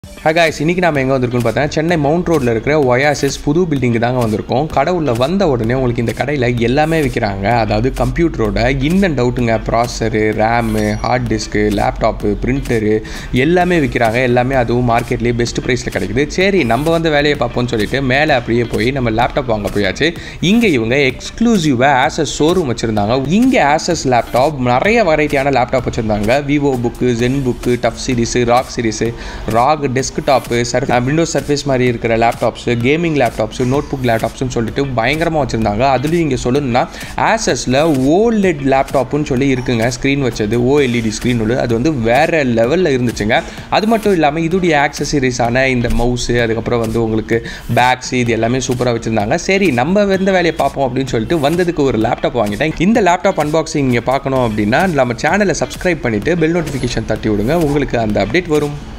hi guys இன்றைக்கி நம்ம எங்கே வந்திருக்கோம்னு பார்த்தா சென்னை மவுண்ட் ரோட்டில் இருக்கிற ஒயாசிஸ் புது பில்டிங்கு தாங்க வந்திருக்கோம் கடவுளில் வந்த உடனே உங்களுக்கு இந்த கடையில் எல்லாமே விற்கிறாங்க அதாவது கம்ப்யூட்டரோட இன் அண்ட் அவுட்டுங்க processor RAM hard disk laptop printer எல்லாமே விற்கிறாங்க எல்லாமே அதுவும் மார்க்கெட்லேயே பெஸ்ட் ப்ரைஸில் கிடைக்குது சரி நம்ம வந்து வேலையை பார்ப்போம்னு சொல்லிட்டு மேலே அப்படியே போய் நம்ம லேப்டாப் வாங்க போயாச்சு இங்கே இவங்க எக்ஸ்க்ளூசிவாக ஆசஸ் ஷோரூம் வச்சுருந்தாங்க இங்கே ஆசஸ் லேப்டாப் நிறைய வெரைட்டியான லேப்டாப் வச்சுருந்தாங்க Vivo book Zen book TUF series ROG series ROG desktop sir Windows Surface மாதிரி இருக்கிற laptops gaming laptops note book லேப்டாப்ஸ்னு சொல்லிட்டு பயங்கரமாக வச்சுருந்தாங்க அதுலேயும் இங்கே சொல்லணும்னா ஆசஸில் ஓலெட் லேப்டாப்புன்னு சொல்லி இருக்குங்க ஸ்க்ரீன் வச்சது ஓஎல்இடி ஸ்க்ரீன் உள்ள அது வந்து வேறு லெவலில் இருந்துச்சுங்க அது மட்டும் இல்லாமல் இதுடைய ஆக்சசரிஸான இந்த மவுஸு அதுக்கப்புறம் வந்து உங்களுக்கு பேக்ஸ் இது எல்லாமே சூப்பராக வச்சுருந்தாங்க சரி நம்ம எந்த வேலையை பார்ப்போம் அப்படின்னு சொல்லிட்டு வந்ததுக்கு ஒரு லேப்டாப் வாங்கிட்டேன் இந்த லேப்டாப் அன்பாக்சிங் நீங்கள் பார்க்கணும் அப்படின்னா நம்ம சேனலை சப்ஸ்கிரைப் பண்ணிவிட்டு பெல் நோட்டிஃபிகேஷன் தட்டி விடுங்க உங்களுக்கு அந்த அப்டேட் வரும்